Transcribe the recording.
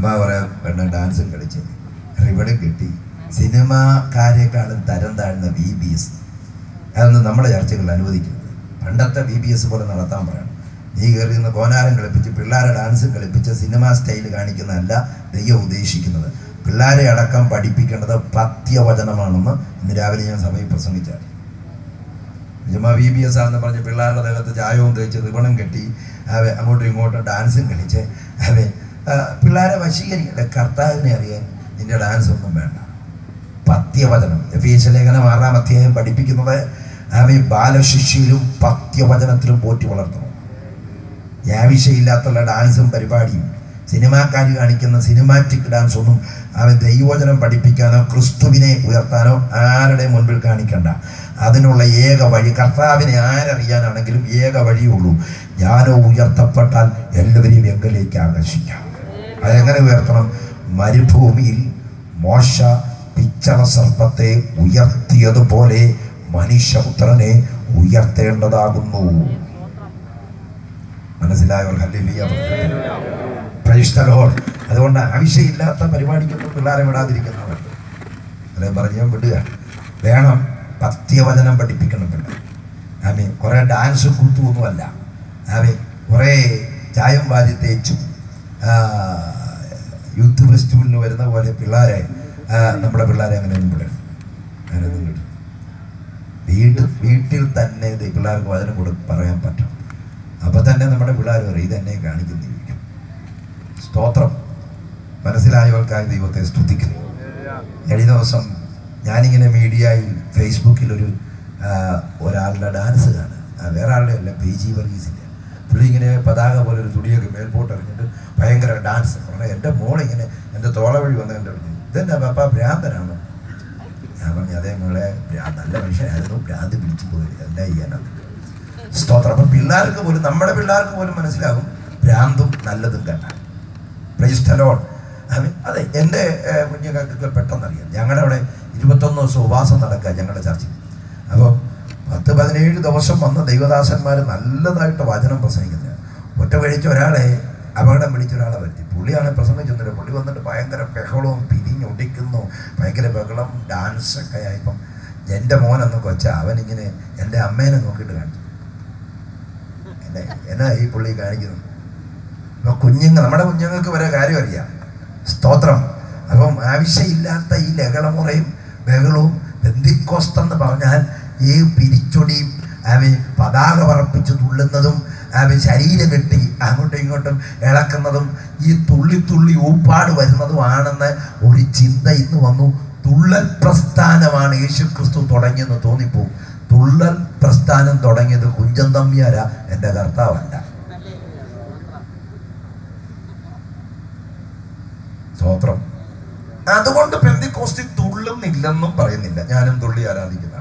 അമ്മ പറയാം പെണ്ണ് ഡാൻസും കളിച്ച് റിബണും കിട്ടി സിനിമാക്കാരെക്കാളും തരം താഴ്ന്ന ബി ബി എസ് അതൊന്നും നമ്മുടെ ചർച്ചകളിൽ അനുവദിക്കുന്നത് പണ്ടത്തെ ബി ബി എസ് പോലെ നടത്താൻ പറയണം നീ കയറി നിന്ന് കോനാരം കളിപ്പിച്ച് പിള്ളേരെ ഡാൻസും കളിപ്പിച്ച് സിനിമ സ്റ്റൈൽ കാണിക്കുന്നതല്ല ദൈവം ഉദ്ദേശിക്കുന്നത് പിള്ളേരെ അടക്കം പഠിപ്പിക്കേണ്ടത് പത്യവചനമാണെന്ന് ഇന്ന് രാവിലെ ഞാൻ സഭയിൽ പ്രസംഗിച്ചാൽ ചുമ്മാ ബി ബി എസ് ആണെന്ന് പറഞ്ഞ് പിള്ളേരുടെ ദേഹത്ത് ചായവും തേച്ച് റിബണും കെട്ടി അവ അങ്ങോട്ടും ഇങ്ങോട്ടും ഡാൻസും കളിച്ച് അവ പിള്ളേരെ വശീകരിക്കട്ടെ കർത്താവിനെ അറിയാൻ നിന്റെ ഡാൻസ് ഒന്നും വേണ്ട പത്യവചനം എഫീസ ലേഖനം ആറാം അധ്യായം പഠിപ്പിക്കുന്നത് അവയെ ബാലശിഷ്യയിലും പത്യവചനത്തിലും പോറ്റി വളർത്തണം ആവശ്യമില്ലാത്തുള്ള ഡാൻസും പരിപാടിയും സിനിമാക്കാർ കാണിക്കുന്ന സിനിമാറ്റിക് ഡാൻസ് ഒന്നും അവൻ ദൈവവചനം പഠിപ്പിക്കാനോ ക്രിസ്തുവിനെ ഉയർത്താനോ ആരുടെ മുൻപിൽ കാണിക്കണ്ട അതിനുള്ള ഏക വഴി കർത്താവിനെ ആരറിയാനാണെങ്കിലും ഏക വഴിയുള്ളൂ ഞാനോ ഉയർത്തപ്പെട്ടാൽ എല്ലാവരെയും എങ്കിലേക്ക് ആകർഷിക്കാം അതെങ്ങനെ ഉയർത്തണം മരുഭൂമിയിൽ മോശ പിച്ചറ സർപ്പത്തെ ഉയർത്തിയതുപോലെ മനുഷ്യപുത്രനെ ഉയർത്തേണ്ടതാകുന്നു മനസ്സിലായവർ ഹല്ലേലൂയ പ്രൈസ് ദ ലോർഡ് അതുകൊണ്ട് ആവശ്യമില്ലാത്ത പരിപാടിക്കൊന്നും പിള്ളേരെ വിടാതിരിക്കുന്നവർ അദ്ദേഹം പറഞ്ഞ് ഞാൻ വിടുക വേണം പത്യവചനം പഠിപ്പിക്കണം പിള്ളേർ ആമേ കുറേ ഡാൻസ് കൂത്തുമൊന്നുമല്ല ആമേ കുറേ ചായം വാരി തേച്ചും ആ, യൂത്ത് ഫെസ്റ്റിവലിന് വരുന്ന പോലെ പിള്ളേരെ ആ, നമ്മുടെ പിള്ളേരെ അങ്ങനെ ഒന്നും വിടരുത് അങ്ങനെ ഒന്നും വിടരുത് വീട് വീട്ടിൽ തന്നെ ഇത് പിള്ളേർക്ക് വചനം കൊടു പറയാൻ പറ്റും അപ്പോൾ തന്നെ നമ്മുടെ പിള്ളേർ പറയും ഇതെന്നെ കാണിക്കുന്നിരിക്കും സ്തോത്രം മനസ്സിലായവർക്കായി ദൈവത്തെ സ്തുതിക്കുന്നു കഴിഞ്ഞ ദിവസം ഞാനിങ്ങനെ മീഡിയയിൽ ഫേസ്ബുക്കിൽ ഒരു ആ, ഒരാളുടെ ഡാൻസ് കാണുക ആ, വേറെ ആളുടെ അല്ല പി ജി വർഗീസിൻ്റെ പുള്ളി ഇങ്ങനെ പതാക പോലെ ഒരു തുടിയൊക്കെ മേൽപോട്ട് എറിഞ്ഞിട്ട് ഭയങ്കര ഡാൻസ് പറഞ്ഞാൽ എൻ്റെ മോളിങ്ങനെ എൻ്റെ തോള വഴി വന്ന് കണ്ടു ഇതെന്നാ പപ്പ ഭ്രാന്തനാണോ ഞാൻ പറഞ്ഞു അതേ മോളെ ഭ്രാ- നല്ല മനുഷ്യനായിരുന്നു ഭ്രാന്ത് പിടിച്ചു പോയി എന്താ ചെയ്യാനാണ് സ്തോത്രം അപ്പം പിള്ളേർക്ക് പോലും നമ്മുടെ പിള്ളേർക്ക് പോലും മനസ്സിലാകും ഭ്രാന്തും നല്ലതും കണ്ട പ്രൈസ്തലോൺ അതെ എൻ്റെ ഏഹ്, കുഞ്ഞുങ്ങൾക്കൊക്കെ പെട്ടെന്നറിയാം ഞങ്ങളുടെ അവിടെ ഇരുപത്തൊന്ന് ദിവസം ഉപവാസം നടക്കുക ഞങ്ങളുടെ ചർച്ചയിൽ അപ്പോൾ പത്ത് പതിനേഴ് ദിവസം വന്ന ദൈവദാസന്മാർ നല്ലതായിട്ട് വചനം പ്രസംഗിക്കുന്നത് ഒറ്റ കഴിച്ച ഒരാളെ അപകടം പിടിച്ച ഒരാളെ വരുത്തി പുള്ളിയാണ് പ്രസംഗിച്ചൊന്നുമില്ല പുള്ളി വന്നിട്ട് ഭയങ്കര ബഹളവും പിരിഞ്ഞൊടിക്കുന്നു ഭയങ്കര ബഹളം ഡാൻസൊക്കെ ആയപ്പം എൻ്റെ മോനൊന്ന് കൊച്ച അവനിങ്ങനെ എൻ്റെ അമ്മേനെ നോക്കിയിട്ട് കാണിച്ചു എന്നെ എന്നാ ഈ പുള്ളി കാണിക്കുന്നത് അപ്പോൾ കുഞ്ഞുങ്ങൾ നമ്മുടെ കുഞ്ഞുങ്ങൾക്ക് വരെ കാര്യം അറിയാം സ്തോത്രം അപ്പം ആവശ്യമില്ലാത്ത ഈ ലഹളമുറയും ബഹളവും ബന്ധിക്കോസ്തെന്ന് പറഞ്ഞാൽ ഈ പിരിച്ചൊടിയും അവൻ പതാക പറപ്പിച്ച് തുള്ളുന്നതും അവൻ ശരീരം കെട്ടി അങ്ങോട്ടും ഇങ്ങോട്ടും ഇളക്കുന്നതും ഈ തുള്ളി തുള്ളി ഊപ്പാട് വരുന്നതുമാണെന്ന് ഒരു ചിന്ത ഇന്ന് വന്നു തുള്ളൽ പ്രസ്ഥാനമാണ് യേശു ക്രിസ്തു തുടങ്ങിയെന്ന് തോന്നിപ്പോവും തുള്ളൽ പ്രസ്ഥാനം തുടങ്ങിയത് കുഞ്ചൻ തമ്മിയാര എൻ്റെ കർത്താവല്ല സ്തോത്രം അതുകൊണ്ട് പെന്തിക്കോസ്തി തുള്ളുന്നില്ലെന്നും പറയുന്നില്ല ഞാനും തുള്ളി ആരാധിക്കുന്ന